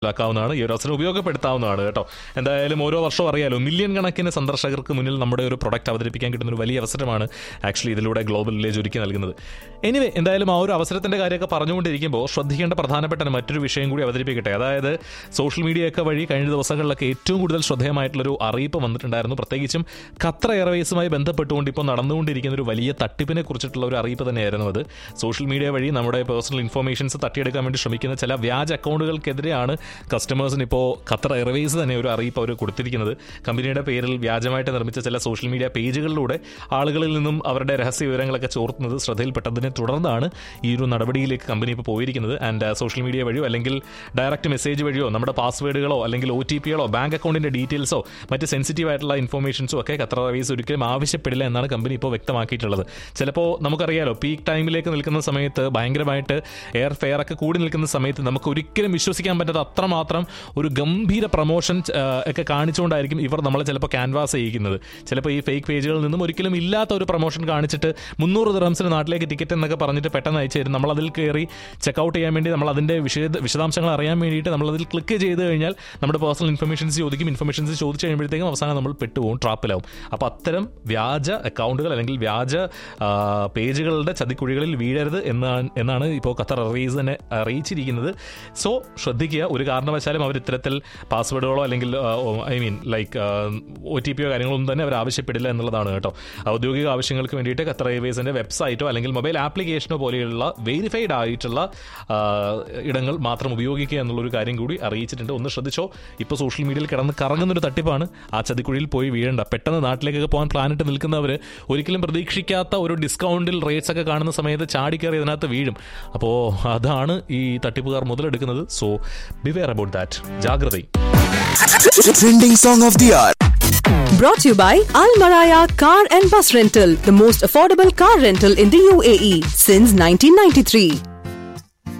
ാക്കാവുന്നതാണ് ഈ ഒരു അവസരം ഉപയോഗപ്പെടുത്താവുന്നതാണ് കേട്ടോ എന്തായാലും ഓരോ വർഷവും അറിയാലോ മില്യൺ കണക്കിന് സന്ദർശകർക്ക് മുന്നിൽ നമ്മുടെ ഒരു പ്രൊഡക്റ്റ് അവതരിപ്പിക്കാൻ കിട്ടുന്ന ഒരു വലിയ അവസരമാണ് ആക്ച്വലി ഇതിലൂടെ ഗ്ലോബൽ വില്ലേജ് ഒരുക്കി നൽകുന്നത് എനിവേ എന്തായാലും ആ ഒരു അവസരത്തിന്റെ കാര്യമൊക്കെ പറഞ്ഞുകൊണ്ടിരിക്കുമ്പോൾ ശ്രദ്ധിക്കേണ്ട പ്രധാനപ്പെട്ട മറ്റൊരു വിഷയം കൂടി അവതരിപ്പിക്കട്ടെ അതായത് സോഷ്യൽ മീഡിയയൊക്കെ വഴി കഴിഞ്ഞ ദിവസങ്ങളിലൊക്കെ ഏറ്റവും കൂടുതൽ ശ്രദ്ധേയമായിട്ടുള്ളൊരു അറിയിപ്പ് വന്നിട്ടുണ്ടായിരുന്നു പ്രത്യേകിച്ചും ഖത്ര എയർവേസുമായി ബന്ധപ്പെട്ടുകൊണ്ട് ഇപ്പോൾ നടന്നുകൊണ്ടിരിക്കുന്ന ഒരു വലിയ തട്ടിപ്പിനെ കുറിച്ചിട്ടുള്ള ഒരു അറിയിപ്പ് തന്നെയായിരുന്നു അത് സോഷ്യൽ മീഡിയ വഴി നമ്മുടെ പേഴ്സണൽ ഇൻഫർമേഷൻസ് തട്ടിയെടുക്കാൻ വേണ്ടി ശ്രമിക്കുന്ന ചില വ്യാജ അക്കൗണ്ടുകൾക്കെതിരെയാണ് കസ്റ്റമേഴ്സിന് ഇപ്പോൾ ഖത്തർ എയർവേസ് തന്നെ ഒരു അറിയിപ്പ് അവർ കൊടുത്തിരിക്കുന്നത് കമ്പനിയുടെ പേരിൽ വ്യാജമായിട്ട് നിർമ്മിച്ച ചില സോഷ്യൽ മീഡിയ പേജുകളിലൂടെ ആളുകളിൽ നിന്നും അവരുടെ രഹസ്യ വിവരങ്ങളൊക്കെ ചോർത്തുന്നത് ശ്രദ്ധയിൽപ്പെട്ടതിനെ തുടർന്നാണ് ഈ ഒരു നടപടിയിലേക്ക് കമ്പനി ഇപ്പോൾ പോയിരിക്കുന്നത് ആൻഡ് സോഷ്യൽ മീഡിയ വഴിയോ അല്ലെങ്കിൽ ഡയറക്റ്റ് മെസ്സേജ് വഴിയോ നമ്മുടെ പാസ്വേഡുകളോ അല്ലെങ്കിൽ ഒ ടി പികളോ ബാങ്ക് അക്കൗണ്ടിന്റെ ഡീറ്റെയിൽസോ മറ്റ് സെൻസിറ്റീവ് ആയിട്ടുള്ള ഇൻഫർമേഷൻസോ ഒക്കെ ഖത്തർ എയർവേസ് ഒരിക്കലും ആവശ്യപ്പെടില്ല എന്നാണ് കമ്പനി ഇപ്പോൾ വ്യക്തമാക്കിയിട്ടുള്ളത് ചിലപ്പോൾ നമുക്കറിയാലോ പീക്ക് ടൈമിലേക്ക് നിൽക്കുന്ന സമയത്ത് ഭയങ്കരമായിട്ട് എയർ ഫെയർ ഒക്കെ കൂടി നിൽക്കുന്ന സമയത്ത് നമുക്ക് ഒരിക്കലും വിശ്വസിക്കാൻ പറ്റാത്ത അത്രമാത്രം ഒരു ഗംഭീര പ്രൊമോഷൻ ഒക്കെ കാണിച്ചുകൊണ്ടായിരിക്കും ഇവർ നമ്മളെ ചിലപ്പോൾ ക്യാൻവാസ് ചെയ്യിക്കുന്നത് ചിലപ്പോൾ ഈ ഫേക്ക് പേജുകളിൽ നിന്നും ഒരിക്കലും ഇല്ലാത്ത ഒരു പ്രൊമോഷൻ കാണിച്ചിട്ട് മുന്നൂറ് ദിറംസിന് നാട്ടിലേക്ക് ടിക്കറ്റ് എന്നൊക്കെ പറഞ്ഞിട്ട് പെട്ടെന്ന് അയച്ചു തരും നമ്മൾ അതിൽ കയറി ചെക്കൗട്ട് ചെയ്യാൻ വേണ്ടി നമ്മൾ അതിൻ്റെ വിശദ വിശദാംശങ്ങൾ അറിയാൻ വേണ്ടിയിട്ട് നമ്മൾ അതിൽ ക്ലിക്ക് ചെയ്ത് കഴിഞ്ഞാൽ നമ്മുടെ പേഴ്സണൽ ഇൻഫർമേഷൻസ് ചോദിക്കും ഇൻഫർമേഷൻസ് ചോദിച്ചു കഴിയുമ്പോഴത്തേക്കും അവസാനം നമ്മൾ പെട്ടുപോകും ട്രാപ്പിലാവും അപ്പോൾ അത്തരം വ്യാജ അക്കൗണ്ടുകൾ അല്ലെങ്കിൽ വ്യാജ ആ, പേജുകളുടെ ചതിക്കുഴികളിൽ വീഴരുത് എന്നാണ് എന്നാണ് ഇപ്പോൾ ഖത്തർ എയർവേസ് തന്നെ അറിയിച്ചിരിക്കുന്നത് സോ ശ്രദ്ധിക്കുക ഒരു കാരണവശാലും അവർ ഇത്തരത്തിൽ പാസ്വേഡുകളോ അല്ലെങ്കിൽ I mean like O T പിയോ കാര്യങ്ങളൊന്നും തന്നെ അവർ ആവശ്യപ്പെടില്ല എന്നുള്ളതാണ് കേട്ടോ ഔദ്യോഗിക ആവശ്യങ്ങൾക്ക് വേണ്ടിയിട്ട് ഖത്തർ എയർവേസിൻ്റെ വെബ്സൈറ്റോ അല്ലെങ്കിൽ മൊബൈൽ ആപ്ലിക്കേഷനോ പോലെയുള്ള വെരിഫൈഡ് ആയിട്ടുള്ള ആ, ഇടങ്ങൾ മാത്രം ഉപയോഗിക്കുക എന്നുള്ളൊരു കാര്യം കൂടി അറിയിച്ചിട്ടുണ്ട് ഒന്ന് ശ്രദ്ധിച്ചോ ഇപ്പോൾ സോഷ്യൽ മീഡിയയിൽ കിടന്ന് കറങ്ങുന്നൊരു തട്ടിപ്പാണ് ആ ചതിക്കുഴിയിൽ പോയി വീഴേണ്ട പെട്ടെന്ന് നാട്ടിലേക്കൊക്കെ പോകാൻ പ്ലാനിട്ട് നിൽക്കുന്നവർ ഒരിക്കലും പ്രതീക്ഷിക്കാത്ത ഒരു ഡിസ്കൗണ്ടിൽ റേറ്റ്സ് ഒക്കെ കാണുന്ന സമയത്ത് ചാടിക്കയറി അതിനകത്ത് വീഴും അപ്പോൾ അതാണ് ഈ തട്ടിപ്പുകാർ മുതലെടുക്കുന്നത് സോ ബിവെയർ അബൌട്ട് ദാറ്റ് ജാഗ്രത Trending song of the hour. Brought to you by Al Maraya Car and Bus Rental, the most affordable car rental in the UAE since 1993.